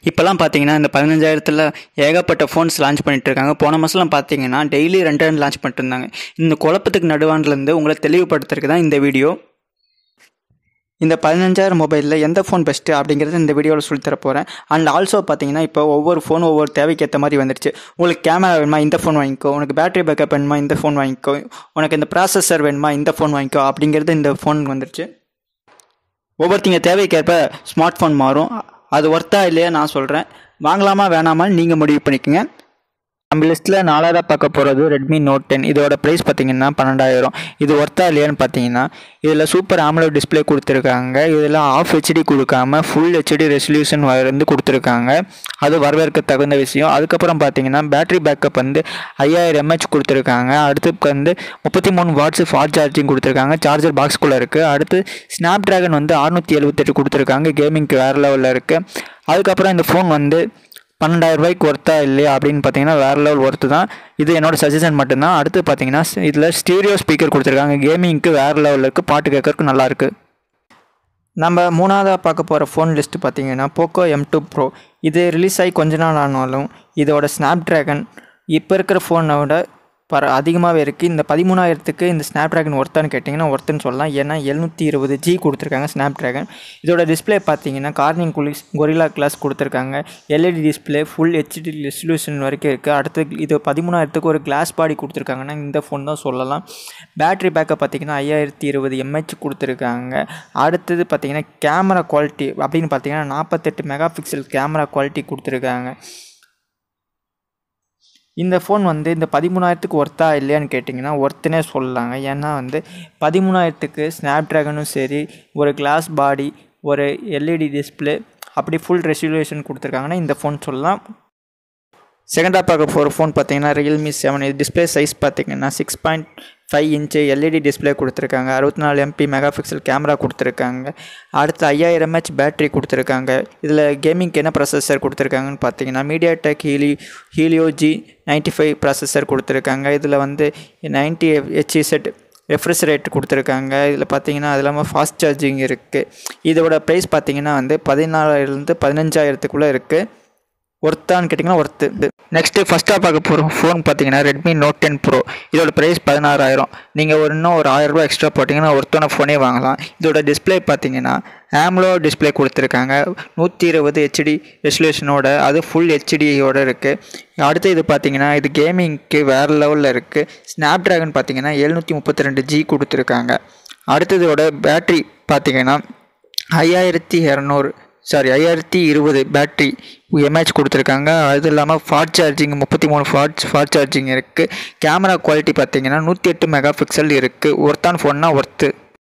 இப்போல்லாம் பார்த்தீங்கன்னா இந்த பதினஞ்சாயிரத்தில் ஏகப்பட்ட ஃபோன்ஸ் லான்ச் பண்ணிட்டு இருக்காங்க போன மாதம்லாம் பார்த்தீங்கன்னா டெய்லி ரெண்டு ரெண்டு லான்ச் பண்ணிட்டு இருந்தாங்க இந்த குழப்பத்துக்கு நடுவான்லேருந்து உங்களை தெளிவுபடுத்துறதுக்கு தான் இந்த வீடியோ இந்த பதினஞ்சாயிரம் மொபைலில் எந்த ஃபோன் பெஸ்ட்டு அப்படிங்கிறது இந்த வீடியோவில் சொல்லித்தர போகிறேன் அண்ட் ஆல்சோ பார்த்தீங்கன்னா இப்போ ஒவ்வொரு ஃபோன் ஒவ்வொரு தேவைக்கு ஏற்ற மாதிரி வந்துருச்சு உங்களுக்கு கேமரா வேணுமா இந்த ஃபோன் வாங்கிக்கோ உனக்கு பேட்டரி பேக்கப் வேணுமா இந்த ஃபோன் வாங்கிக்கோ உனக்கு இந்த ப்ராசஸர் வேணுமா இந்த ஃபோன் வாங்கிக்கோ அப்படிங்கிறது இந்த ஃபோன் வந்துருச்சு ஒவ்வொருத்தங்க தேவைக்கேற்ப ஸ்மார்ட் ஃபோன் மாறும் அது ஒர்த்தா இல்லையா நான் சொல்கிறேன் வாங்கலாமா வேணாமான்னு நீங்கள் முடிவு பண்ணிக்கோங்க நம்ம லிஸ்ட்டில் நாலாவதாக பார்க்க போகிறது ரெட்மி நோட் டென் இதோட ப்ரைஸ் பார்த்தீங்கன்னா பன்னெண்டாயிரம் இது ஒர்த்தா இல்லையான்னு பார்த்தீங்கன்னா இதில் சூப்பர் AMOLED டிஸ்ப்ளே கொடுத்துருக்காங்க இதில் ஆஃப் ஹெச்டி கொடுக்காம ஃபுல் ஹெச்டி ரெசல்யூஷன் வந்து கொடுத்துருக்காங்க அது வரவேற்க தகுந்த விஷயம் அதுக்கப்புறம் பார்த்தீங்கன்னா பேட்டரி பேக்கப் வந்து ஐயாயிரம் எம்ஹெச் கொடுத்துருக்காங்க அடுத்து வந்து முப்பத்தி மூணு வாட்ஸ் ஃபாஸ்ட் சார்ஜிங் கொடுத்துருக்காங்க சார்ஜர் பாக்ஸ்குள்ளே இருக்குது அடுத்து ஸ்னாப் ட்ராகன் வந்து அறுநூற்றி எழுபத்தெட்டு கொடுத்துருக்காங்க கேமிங்க்கு வேறு லெவலில் இருக்குது அதுக்கப்புறம் இந்த ஃபோன் வந்து பன்னெண்டாயிரம் ரூபாய்க்கு ஒர்த்தா இல்லையா அப்படின்னு பார்த்தீங்கன்னா வேறு லெவல் ஒர்த்து தான் இது என்னோட சஜஷன் மட்டும்தான் அடுத்து பார்த்தீங்கன்னா இதில் ஸ்டீரியோ ஸ்பீக்கர் கொடுத்துருக்காங்க கேமிங்க்கு வேறு லெவலில் இருக்குது பாட்டு கேட்கறதுக்கு நல்லா இருக்குது நம்ம மூணாவதாக பார்க்க போகிற ஃபோன் லிஸ்ட்டு பார்த்தீங்கன்னா போக்கோ எம் டூ ப்ரோ இது ரிலீஸ் ஆகி கொஞ்ச நாள் ஆனாலும் இதோட ஸ்னாப் ட்ராகன் இப்போ இருக்கிற ஃபோனை விட பர அதிகமாகவே இருக்குது இந்த பதிமூணாயிரத்துக்கு இந்த ஸ்னாப் ட்ராகன் ஒர்த்தான்னு கேட்டிங்கன்னா ஒர்த்துன்னு சொல்லலாம் ஏன்னா எழுநூற்றி இருபது ஜி கொடுத்துருக்காங்க ஸ்னாப் ட்ராகன் இதோட டிஸ்பிளே பார்த்தீங்கன்னா கார்னிங் குலிஸ் கொரிலா கிளாஸ் கொடுத்துருக்காங்க LED display full HD resolution வரைக்கும் இருக்குது அடுத்து இது பதிமூணாயிரத்துக்கு ஒரு கிளாஸ் பாடி கொடுத்துருக்காங்கன்னா இந்த ஃபோன் தான் சொல்லலாம் பேட்டரி பேக்கப் பார்த்தீங்கன்னா ஐயாயிரத்தி இருபது எம்ஹெச் கொடுத்துருக்காங்க அடுத்தது பார்த்தீங்கன்னா கேமரா குவாலிட்டி அப்படின்னு பார்த்தீங்கன்னா நாற்பத்தெட்டு மெகா பிக்சல் கேமரா குவாலிட்டி கொடுத்துருக்காங்க இந்த ஃபோன் வந்து இந்த பதிமூணாயிரத்துக்கு ஒர்த்தா இல்லையான்னு கேட்டிங்கன்னா ஒர்த்துனே சொல்லலாங்க ஏன்னா வந்து பதிமூணாயிரத்துக்கு ஸ்னாப் ட்ராகனும் சரி ஒரு கிளாஸ் பாடி ஒரு எல்இடி டிஸ்பிளே அப்படி ஃபுல் ரெசல்யூஷன் கொடுத்துருக்காங்கன்னா இந்த ஃபோன் சொல்லலாம் செகண்டாக பார்க்க போகிற ஃபோன் பார்த்தீங்கன்னா ரியல்மி செவன் இது டிஸ்பிளே சைஸ் பார்த்தீங்கன்னா six point five inch LED display கொடுத்துருக்காங்க அறுபத்தி நாலு எம்பி மெகா பிக்சல் கேமரா கொடுத்துருக்காங்க அடுத்து ஐயாயிரம் எம்ஹெச் பேட்டரி கொடுத்துருக்காங்க இதில் கேமிங்க்கு என்ன ப்ராசஸர் கொடுத்துருக்காங்கன்னு பார்த்தீங்கன்னா மீடியா டெக் ஹீலி Helio G ninety five processor கொடுத்துருக்காங்க இதில் வந்து நைன்ட்டி ஹெச்இ செட் ரெஃப்ரெஷ் ரேட் கொடுத்துருக்காங்க இதில் பார்த்தீங்கன்னா அது இல்லாமல் ஃபாஸ்ட் சார்ஜிங் இருக்குது இதோட ப்ரைஸ் பார்த்தீங்கன்னா வந்து பதினாலாயிரத்துலேருந்து பதினஞ்சாயிரத்துக்குள்ளே இருக்குது ஒர்த்தான்னு கேட்டிங்கன்னா ஒர்த்து நெக்ஸ்ட்டு ஃபஸ்ட்டாக பார்க்க போகிற ஃபோன் பார்த்தீங்கன்னா ரெட்மி நோட் டென் ப்ரோ இதோட ப்ரைஸ் பதினாறாயிரம் நீங்கள் ஒரு இன்னும் ஒரு ஆயிரரூபா எக்ஸ்ட்ரா போட்டிங்கன்னா ஒர்த்தான ஃபோனே வாங்கலாம் இதோட டிஸ்பிளே பார்த்தீங்கன்னா ஆம்லோ டிஸ்பிளே கொடுத்துருக்காங்க நூற்றி இருபது ஹெச்டி ரெசல்யூஷனோட அது ஃபுல் ஹெச்டியோட இருக்குது அடுத்து இது பார்த்தீங்கன்னா இது கேமிங்க்கு வேறு லெவலில் இருக்குது ஸ்னாப் ட்ராகன் பார்த்தீங்கன்னா எழுநூற்றி முப்பத்தி ரெண்டு ஜி கொடுத்துருக்காங்க அடுத்ததோட பேட்ரி பார்த்தீங்கன்னா ஐயாயிரத்தி இரநூறு சாரி ஐயாயிரத்தி இருபது பேட்ரி எம்ஏஹெச் கொடுத்துருக்காங்க அது இல்லாமல் ஃபாஸ்ட் சார்ஜிங் முப்பத்தி மூணு ஃபாஸ்ட் ஃபாஸ்ட் சார்ஜிங் இருக்குது கேமரா குவாலிட்டி பார்த்தீங்கன்னா நூற்றி எட்டு மெகா பிக்சல் இருக்குது ஒர்த்தான ஃபோன்னா ஒர்த்து